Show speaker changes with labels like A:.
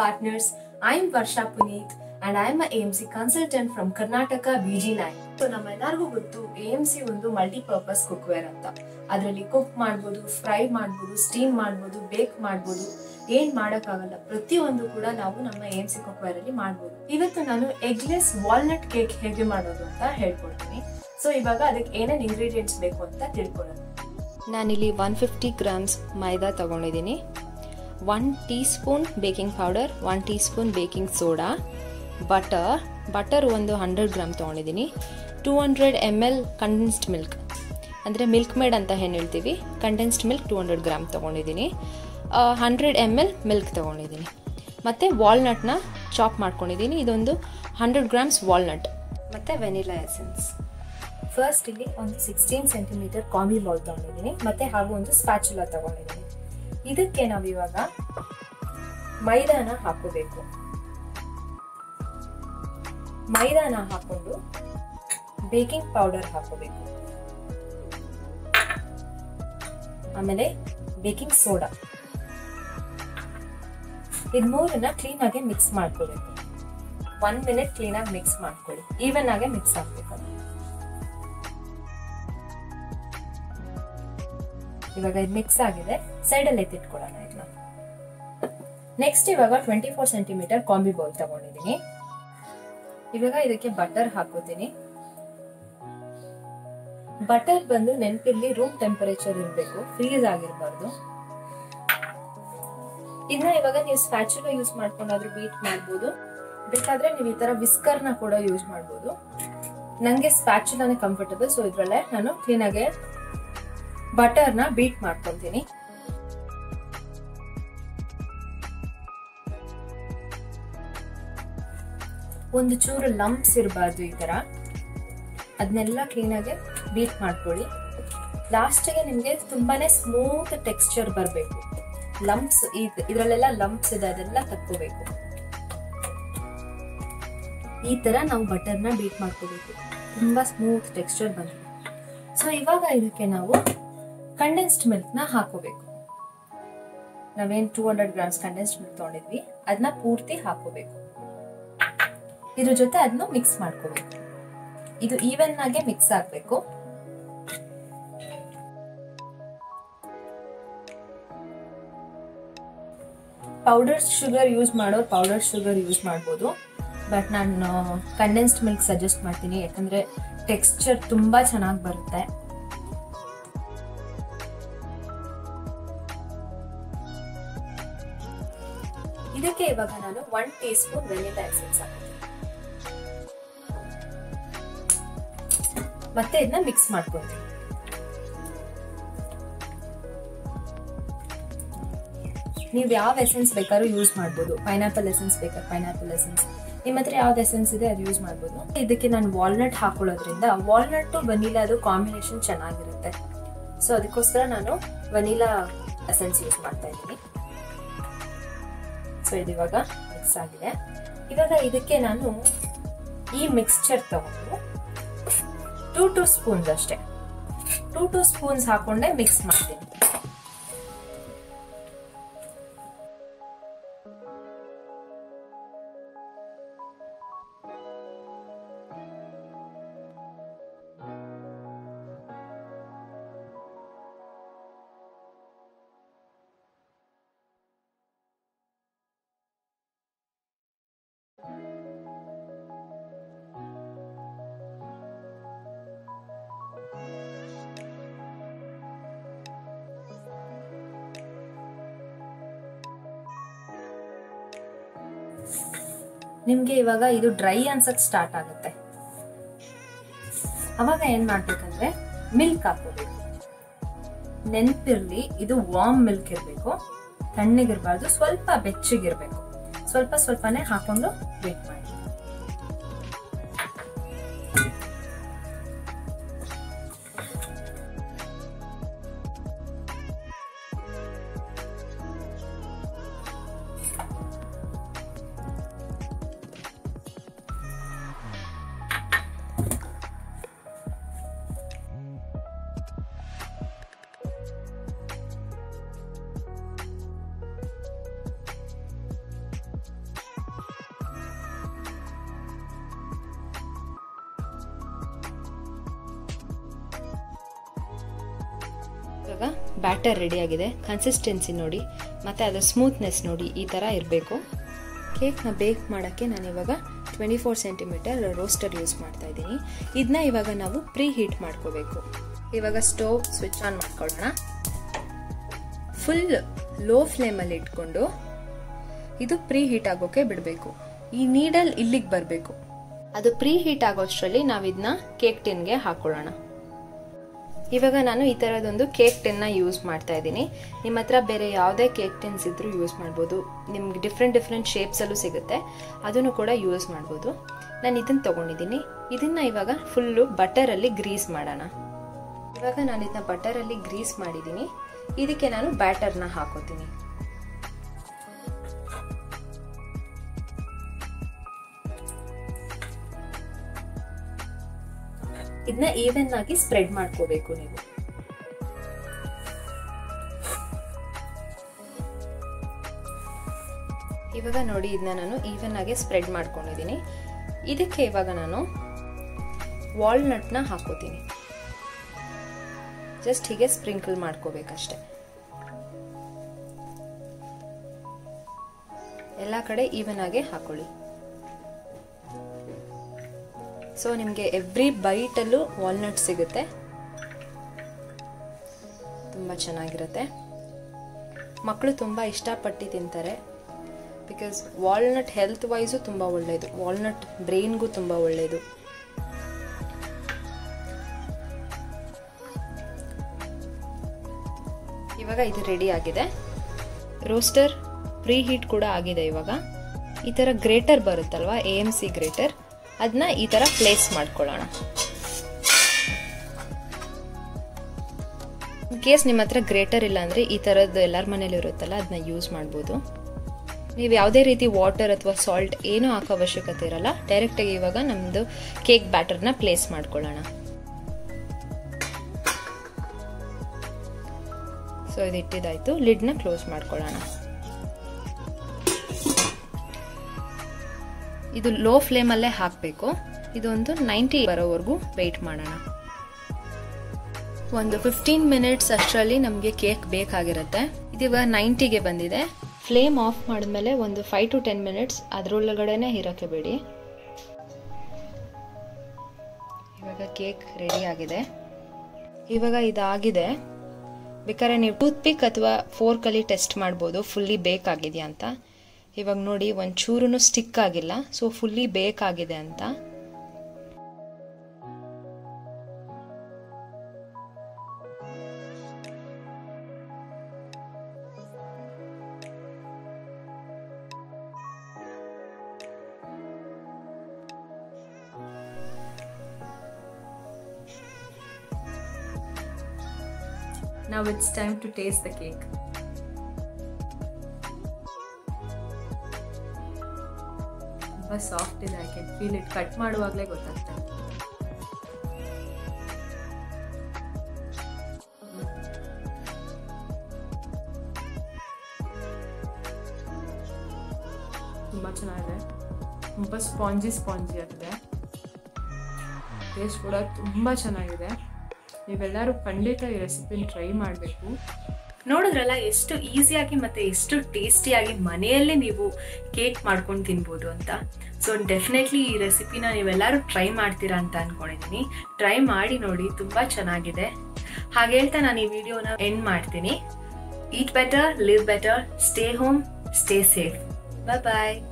A: partners. I'm Varsha Puneet and I'm a AMC consultant from Karnataka BG9. So ನಮ್ಮೆಲ್ಲರಿಗೂ ಗೊತ್ತು AMC ಒಂದು multipurpose cookware ಅಂತ ಅದರಲ್ಲಿ cook ಮಾಡ್ಬೋದು ಫ್ರೈ ಮಾಡ್ಬೋದು ಸ್ಟೀಮ್ ಮಾಡ್ಬೋದು ಬೇಕ್ ಮಾಡ್ಬೋದು ಏನ್ ಮಾಡಕ್ಕಾಗಲ್ಲ ಪ್ರತಿಯೊಂದು ಕೂಡ ನಾವು ನಮ್ಮ ಎಂ ಸಿ ಕುಕ್ವೇರ್ ಅಲ್ಲಿ ಮಾಡ್ಬೋದು ಇವತ್ತು ನಾನು ಎಗ್ಲೆಸ್ ವಾಲ್ನಟ್ ಕೇಕ್ ಹೇಗೆ ಮಾಡೋದು ಅಂತ ಹೇಳ್ಕೊಡ್ತೀನಿ ಸೊ ಇವಾಗ ಅದಕ್ಕೆ ಏನೇನು ಇಂಗ್ರೀಡಿಯೆಂಟ್ಸ್ ಬೇಕು ಅಂತ ತಿಳ್ಕೊಳ್ಳೋಣ
B: ನಾನಿಲ್ಲಿ ಒನ್ ಫಿಫ್ಟಿ ಗ್ರಾಮ್ಸ್ ಮೈದಾ ತೊಗೊಂಡಿದ್ದೀನಿ one teaspoon baking powder one teaspoon baking soda butter butter ಒಂದು ಹಂಡ್ರೆಡ್ ಗ್ರಾಮ್ ತೊಗೊಂಡಿದ್ದೀನಿ two hundred M L condensed milk ಅಂದರೆ ಮಿಲ್ಕ್ ಮೇಡ್ ಅಂತ ಏನು ಹೇಳ್ತೀವಿ condensed milk two hundred gram ತೊಗೊಂಡಿದ್ದೀನಿ ಹಂಡ್ರೆಡ್ ಎಮ್ ಎಲ್ ಮಿಲ್ಕ್ ತೊಗೊಂಡಿದ್ದೀನಿ ಮತ್ತು ವಾಲ್ನಟ್ನ ಚಾಪ್ ಮಾಡ್ಕೊಂಡಿದ್ದೀನಿ ಇದೊಂದು ಹಂಡ್ರೆಡ್ ಗ್ರಾಮ್ಸ್ ವಾಲ್ನಟ್ ಮತ್ತು ವೆನಿಲಾ ಎಸೆನ್ಸ್
A: ಫಸ್ಟ್ ಇಲ್ಲಿ ಒಂದು ಸಿಕ್ಸ್ಟೀನ್ ಸೆಂಟಿಮೀಟರ್ ಕಾಮಿ ಬೌಲ್ ತಗೊಂಡಿದ್ದೀನಿ ಮತ್ತೆ ಹಾಗೂ ಒಂದು ಸ್ಪ್ಯಾಚುಲಾ ತಗೊಂಡಿದ್ದೀನಿ ಇದಕ್ಕೆ ನಾವು ಇವಾಗ ಮೈದಾನ ಹಾಕೋಬೇಕು ಮೈದಾನ ಹಾಕೊಂಡು ಬೇಕಿಂಗ್ ಪೌಡರ್ ಹಾಕೋಬೇಕು ಆಮೇಲೆ ಬೇಕಿಂಗ್ ಸೋಡಾ ಇದ್ ಮೂರನ್ನ ಕ್ಲೀನ್ ಆಗಿ ಮಿಕ್ಸ್ ಮಾಡ್ಕೋಬೇಕು ಒನ್ ಮಿನಿಟ್ ಕ್ಲೀನ್ ಆಗಿ ಮಿಕ್ಸ್ ಮಾಡ್ಕೊಳ್ಳಿ ಈವನ್ ಆಗಿ ಮಿಕ್ಸ್ ಆಗ್ಬೇಕು ಅದು ಇವಾಗ ಇದು ಮಿಕ್ಸ್ ಆಗಿದೆ ಸೈಡ್ ಅಲ್ಲಿ ಎತ್ತಿಟ್ಕೊಳ್ಳೋಣ ಇದನ್ನ ನೆಕ್ಸ್ಟ್ ಇವಾಗ ಟ್ವೆಂಟಿ ಫೋರ್ ಸೆಂಟಿಮೀಟರ್ ಕಾಂಬಿ ಬೌಲ್ ತಗೊಂಡಿದ್ದೀನಿ ಇವಾಗ ಇದಕ್ಕೆ ಬಟರ್ ಹಾಕೋತೀನಿ ಬಟರ್ ಬಂದು ನೆನಪಿರ್ಲಿ ರೂಮ್ ಟೆಂಪರೇಚರ್ ಇರಬೇಕು ಫ್ರೀಸ್ ಆಗಿರಬಾರ್ದು ಇದನ್ನ ಇವಾಗ ನೀವು ಸ್ಪ್ಯಾಚುಲ ಯೂಸ್ ಮಾಡ್ಕೊಂಡಾದ್ರೂ ಬೀಟ್ ಮಾಡ್ಬೋದು ಬೇಕಾದ್ರೆ ನೀವು ಈ ತರ ವಿಸ್ಕರ್ನ ಕೂಡ ಯೂಸ್ ಮಾಡ್ಬೋದು ನಂಗೆ ಸ್ಪ್ಯಾಚುಲಾನೇ ಕಂಫರ್ಟಬಲ್ ಸೊ ಇದ್ರಲ್ಲೇ ನಾನು ಕ್ಲೀನ್ ಆಗಿ ಬಟರ್ನ ಬೀಟ್ ಮಾಡ್ಕೊತೀನಿ ಒಂದು ಚೂರು ಲಂಪ್ಸ್ ಇರಬಾರ್ದು ಈ ತರ ಅದನ್ನೆಲ್ಲ ಕ್ಲೀನಾಗಿ ಬೀಟ್ ಮಾಡ್ಕೊಳ್ಳಿ ಲಾಸ್ಟಿಗೆ ನಿಮಗೆ ತುಂಬಾನೇ ಸ್ಮೂತ್ ಟೆಕ್ಸ್ಚರ್ ಬರಬೇಕು ಲಂಪ್ಸ್ ಇದರಲ್ಲೆಲ್ಲ ಲಂಪ್ಸ್ ಇದೆ ಅದೆಲ್ಲ ತಕ್ಕೋಬೇಕು ಈ ತರ ನಾವು ಬಟರ್ನ ಬೀಟ್ ಮಾಡ್ಕೋಬೇಕು ತುಂಬಾ ಸ್ಮೂತ್ ಟೆಕ್ಸ್ಚರ್ ಬಂದಿದೆ ಸೊ ಇವಾಗ ಇದಕ್ಕೆ ನಾವು ಕಂಡೆನ್ಸ್ಡ್ ಮಿಲ್ಕ್ ನ ಹಾಕೋಬೇಕು ನಾವೇನ್ two hundred grams condensed milk ತಗೊಂಡಿದ್ವಿ ಅದನ್ನ ಪೂರ್ತಿ ಹಾಕೋಬೇಕು ಇದ್ರ ಜೊತೆ ಅದನ್ನ ಮಿಕ್ಸ್ ಮಾಡ್ಕೋಬೇಕು ಇದು ಈವನ್ ಆಗಿ ಮಿಕ್ಸ್ ಆಗ್ಬೇಕು ಪೌಡರ್ ಶುಗರ್ ಯೂಸ್ ಮಾಡೋರು ಪೌಡರ್ ಶುಗರ್ ಯೂಸ್ ಮಾಡ್ಬೋದು ಬಟ್ ನಾನು ಕಂಡೆನ್ಸ್ಡ್ ಮಿಲ್ಕ್ ಸಜೆಸ್ಟ್ ಮಾಡ್ತೀನಿ ಯಾಕಂದ್ರೆ ಟೆಕ್ಸ್ಚರ್ ತುಂಬಾ ಚೆನ್ನಾಗಿ ಬರುತ್ತೆ ಇದಕ್ಕೆ ಇವಾಗ ನಾನು one teaspoon vanilla essence ಹಾಕ್ತೀನಿ ಮತ್ತೆ ಇದನ್ನ ಮಿಕ್ಸ್ ಮಾಡ್ಕೊಳ್ತೀನಿ ನೀವು ಯಾವ ಎಸೆನ್ಸ್ ಬೇಕಾದ್ರೂ ಯೂಸ್ ಮಾಡ್ಬೋದು ಪೈನಾಪಲ್ ಎಸೆನ್ಸ್ ಬೇಕಾದ್ರೆ ಪೈನಾಪಲ್ ಎಸೆನ್ಸ್ ನಿಮ್ಮ ಹತ್ರ ಯಾವ್ದು ಎಸೆನ್ಸ್ ಇದೆ ಅದು ಯೂಸ್ ಮಾಡ್ಬೋದು ಇದಕ್ಕೆ ನಾನು ವಾಲ್ನಟ್ ಹಾಕೊಳ್ಳೋದ್ರಿಂದ ವಾಲ್ನಟ್ ವನಿಲಾ ಅದು ಕಾಂಬಿನೇಷನ್ ಚೆನ್ನಾಗಿರುತ್ತೆ ಸೊ ಅದಕ್ಕೋಸ್ಕರ ನಾನು ವನಿಲಾ ಎಸೆನ್ಸ್ ಯೂಸ್ ಮಾಡ್ತಾ ಇದ್ದೀನಿ ಸೊ ಇದು ಇವಾಗ ಮಿಕ್ಸ್ ಆಗಿದೆ ಇವಾಗ ಇದಕ್ಕೆ ನಾನು ಈ ಮಿಕ್ಸ್ಚರ್ ತಗೊಂಡು ಟೂ ಟೂ ಸ್ಪೂನ್ಸ್ ಅಷ್ಟೇ ಟೂ ಟೂ ಸ್ಪೂನ್ಸ್ ಹಾಕೊಂಡೆ ಮಿಕ್ಸ್ ಮಾಡ್ತೀನಿ ನಿಮ್ಗೆ ಇವಾಗ ಇದು ಡ್ರೈ ಅನ್ಸಕ್ ಸ್ಟಾರ್ಟ್ ಆಗುತ್ತೆ ಅವಾಗ ಏನ್ ಮಾಡ್ಬೇಕಂದ್ರೆ ಮಿಲ್ಕ್ ಹಾಕೋಬೇಕು ನೆನ್ಪಿರ್ಲಿ ಇದು ವಾರ್ಮ್ ಮಿಲ್ಕ್ ಇರ್ಬೇಕು ತಣ್ಣಗಿರ್ಬಾರ್ದು ಸ್ವಲ್ಪ ಬೆಚ್ಚಗಿರ್ಬೇಕು ಸ್ವಲ್ಪ ಸ್ವಲ್ಪನೇ ಹಾಕೊಂಡು ವೇಟ್ ಮಾಡಿ
B: ಇವಾಗ ಬ್ಯಾಟರ್ ರೆಡಿಯಾಗಿದೆ ಕನ್ಸಿಸ್ಟೆನ್ಸಿ ನೋಡಿ ಮತ್ತು ಅದರ ಸ್ಮೂತ್ನೆಸ್ ನೋಡಿ ಈ ಥರ ಇರಬೇಕು ಕೇಕ್ನ ಬೇಕ್ ಮಾಡೋಕ್ಕೆ ನಾನು ಇವಾಗ twenty four centimetre roaster use ಮಾಡ್ತಾ ಇದ್ದೀನಿ ಇದನ್ನ ಇವಾಗ ನಾವು ಪ್ರೀ ಹೀಟ್ ಮಾಡ್ಕೋಬೇಕು ಇವಾಗ ಸ್ಟೋವ್ ಸ್ವಿಚ್ ಆನ್ ಮಾಡ್ಕೊಳ್ಳೋಣ ಫುಲ್ ಲೋ ಫ್ಲೇಮಲ್ಲಿ ಇಟ್ಕೊಂಡು ಇದು ಪ್ರೀ ಹೀಟ್ ಆಗೋಕೆ ಬಿಡಬೇಕು ಈ ನೀಡಲ್ ಇಲ್ಲಿಗೆ ಬರಬೇಕು ಅದು ಪ್ರೀ ಹೀಟ್ ಆಗೋಷ್ಟರಲ್ಲಿ ನಾವು ಇದನ್ನ ಕೇಕ್ ಟಿನ್ಗೆ ಹಾಕೊಳ್ಳೋಣ ಇವಾಗ ನಾನು ಈ ಥರದೊಂದು ಕೇಕ್ ಟಿನ್ನ ಯೂಸ್ ಮಾಡ್ತಾ ಇದ್ದೀನಿ ನಿಮ್ಮ ಹತ್ರ ಬೇರೆ ಯಾವುದೇ ಕೇಕ್ ಟಿನ್ಸ್ ಇದ್ರೂ ಯೂಸ್ ಮಾಡ್ಬೋದು ನಿಮ್ಗೆ ಡಿಫ್ರೆಂಟ್ ಡಿಫ್ರೆಂಟ್ ಶೇಪ್ಸಲ್ಲೂ ಸಿಗುತ್ತೆ ಅದನ್ನು ಕೂಡ ಯೂಸ್ ಮಾಡ್ಬೋದು ನಾನು ಇದನ್ನು ತೊಗೊಂಡಿದ್ದೀನಿ ಇದನ್ನು ಇವಾಗ ಫುಲ್ಲು ಬಟರಲ್ಲಿ ಗ್ರೀಸ್ ಮಾಡೋಣ ಇವಾಗ ನಾನು ಇದನ್ನ ಬಟರಲ್ಲಿ ಗ್ರೀಸ್ ಮಾಡಿದ್ದೀನಿ ಇದಕ್ಕೆ ನಾನು ಬ್ಯಾಟರ್ನ ಹಾಕೋತೀನಿ ಇದನ್ನ ಈವನ್ ಆಗಿ ಸ್ಪ್ರೆಡ್ ಮಾಡ್ಕೋಬೇಕು ನೀವು ಇವಾಗ ನೋಡಿ ಇದನ್ನ ನಾನು ಈವನ್ ಆಗಿ ಸ್ಪ್ರೆಡ್ ಮಾಡ್ಕೊಂಡಿದ್ದೀನಿ ಇದಕ್ಕೆ ಇವಾಗ ನಾನು ವಾಲ್ನಟ್ನ ಹಾಕೋತೀನಿ ಜಸ್ಟ್ ಹೀಗೆ ಸ್ಪ್ರಿಂಕಲ್ ಮಾಡ್ಕೋಬೇಕಷ್ಟೆ ಎಲ್ಲ ಕಡೆ ಈವನ್ ಆಗಿ ಹಾಕೊಳ್ಳಿ ಸೊ ನಿಮಗೆ ಎವ್ರಿ ಬೈಟಲ್ಲೂ ವಾಲ್ನಟ್ ಸಿಗುತ್ತೆ ತುಂಬ ಚೆನ್ನಾಗಿರುತ್ತೆ ಮಕ್ಕಳು ತುಂಬ ಇಷ್ಟಪಟ್ಟು ತಿಂತಾರೆ ಬಿಕಾಸ್ ವಾಲ್ನಟ್ ಹೆಲ್ತ್ ವೈಸು ತುಂಬ ಒಳ್ಳೆಯದು ವಾಲ್ನಟ್ ಬ್ರೈನ್ಗೂ ತುಂಬ ಒಳ್ಳೆಯದು ಇವಾಗ ಇದು ರೆಡಿ ಆಗಿದೆ ರೋಸ್ಟರ್ ಪ್ರೀ ಹೀಟ್ ಕೂಡ ಆಗಿದೆ ಇವಾಗ ಈ ಥರ ಗ್ರೇಟರ್ ಬರುತ್ತಲ್ವಾ ಎ ಎಮ್ ಸಿ ಗ್ರೇಟರ್ ಅದನ್ನ ಈ ಥರ ಪ್ಲೇಸ್ ಮಾಡ್ಕೊಳ್ಳೋಣ ಇನ್ ಕೇಸ್ ನಿಮ್ಮ ಹತ್ರ ಗ್ರೇಟರ್ ಇಲ್ಲ ಅಂದರೆ ಈ ಥರದ್ದು ಎಲ್ಲರ ಮನೇಲಿ ಇರುತ್ತಲ್ಲ ಅದನ್ನ ಯೂಸ್ ಮಾಡ್ಬೋದು ನೀವು ಯಾವುದೇ ರೀತಿ ವಾಟರ್ ಅಥವಾ ಸಾಲ್ಟ್ ಏನೂ ಹಾಕೋ ಅವಶ್ಯಕತೆ ಇರಲ್ಲ ಡೈರೆಕ್ಟಾಗಿ ಇವಾಗ ನಮ್ಮದು ಕೇಕ್ ಬ್ಯಾಟರ್ನ ಪ್ಲೇಸ್ ಮಾಡ್ಕೊಳ್ಳೋಣ ಸೊ ಇದು ಇಟ್ಟಿದ್ದಾಯ್ತು ಲಿಡ್ನ ಕ್ಲೋಸ್ ಮಾಡ್ಕೊಳ್ಳೋಣ ಇದು ಲೋ ಫ್ಲೇಮಲ್ಲೇ ಹಾಕಬೇಕು ಇದೊಂದು ನೈಂಟಿ ಬರೋವರೆಗೂ ವೆಯ್ಟ್ ಮಾಡೋಣ ಒಂದು ಫಿಫ್ಟೀನ್ ಮಿನಿಟ್ಸ್ ಅಷ್ಟರಲ್ಲಿ ನಮಗೆ ಕೇಕ್ ಬೇಕಾಗಿರುತ್ತೆ ಇದೀಗ ನೈಂಟಿಗೆ ಬಂದಿದೆ ಫ್ಲೇಮ್ ಆಫ್ ಮಾಡಿದ್ಮೇಲೆ ಒಂದು ಫೈವ್ ಟು ಟೆನ್ ಮಿನಿಟ್ಸ್ ಅದರೊಳಗಡೆನೆ ಇರೋಕ್ಕೆ ಬಿಡಿ ಇವಾಗ ಕೇಕ್ ರೆಡಿ ಆಗಿದೆ ಇವಾಗ ಇದಾಗಿದೆ ಬೇಕಾದ್ರೆ ನೀವು ಟೂತ್ ಪಿಕ್ ಅಥವಾ ಫೋರ್ಕಲ್ಲಿ ಟೆಸ್ಟ್ ಮಾಡ್ಬೋದು ಫುಲ್ಲಿ ಬೇಕಾಗಿದೆಯಾ ಅಂತ ಇವಾಗ ನೋಡಿ ಒಂದು ಚೂರು ಸ್ಟಿಕ್ ಆಗಿಲ್ಲ ಸೊ ಫುಲ್ಲಿ ಬೇಕಾಗಿದೆ ಅಂತ
A: Now it's time to taste the cake. ತುಂಬ ಸಾಫ್ಟ್ ಇದೆ I can feel it cut ಮಾಡುವಾಗಲೇ ಗೊತ್ತಾಗ್ತಾ ಇದೆ ತುಂಬ ಚೆನ್ನಾಗಿದೆ ತುಂಬ ಸ್ಪಾಂಜಿ ಸ್ಪಾಂಜಿ ಆಗಿದೆ ಟೇಸ್ಟ್ ಕೂಡ ತುಂಬ ಚೆನ್ನಾಗಿದೆ ನೀವೆಲ್ಲರೂ ಖಂಡಿತ ಈ ರೆಸಿಪಿನ ಟ್ರೈ ಮಾಡಬೇಕು ನೋಡಿದ್ರಲ್ಲ ಎಷ್ಟು ಈಸಿಯಾಗಿ ಮತ್ತೆ ಎಷ್ಟು ಟೇಸ್ಟಿಯಾಗಿ ಮನೆಯಲ್ಲೇ ನೀವು ಕೇಕ್ ಮಾಡ್ಕೊಂಡು ತಿನ್ಬೋದು ಅಂತ ಸೊ ಡೆಫಿನೆಟ್ಲಿ ಈ ರೆಸಿಪಿನ ನೀವೆಲ್ಲರೂ ಟ್ರೈ ಮಾಡ್ತೀರಾ ಅಂತ ಅನ್ಕೊಂಡಿದ್ದೀನಿ ಟ್ರೈ ಮಾಡಿ ನೋಡಿ ತುಂಬ ಚೆನ್ನಾಗಿದೆ ಹಾಗೆ ಹೇಳ್ತಾ ನಾನು ಈ ವಿಡಿಯೋನ ಎಂಡ್ ಮಾಡ್ತೀನಿ eat better live better stay home stay safe bye ಬಾಯ್